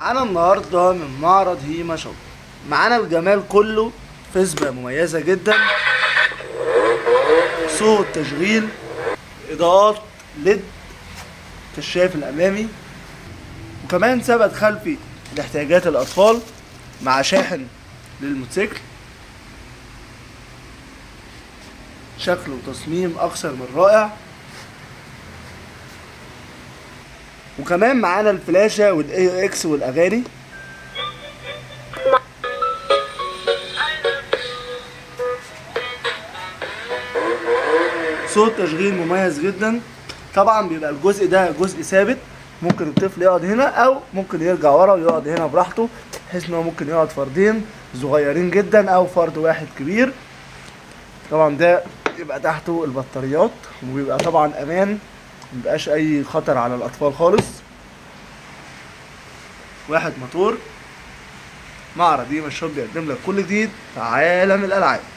معانا النهارده من معرض هيما شوب معانا الجمال كله فسبة مميزة جدا صوت تشغيل اضاءات ليد كشاف الامامي وكمان ثبت خلفي لاحتياجات الاطفال مع شاحن للموتوسيكل شكل وتصميم اكثر من رائع وكمان معانا الفلاشة والاي اكس والاغاني صوت تشغيل مميز جدا طبعا بيبقى الجزء ده جزء ثابت ممكن الطفل يقعد هنا او ممكن يرجع ورا ويقعد هنا براحته بحيث ان هو ممكن يقعد فردين صغيرين جدا او فرد واحد كبير طبعا ده يبقى تحته البطاريات وبيبقى طبعا امان مبيبقاش اي خطر على الاطفال خالص واحد موتور معرض ديما الشوب بيقدم لك كل جديد في عالم الالعاب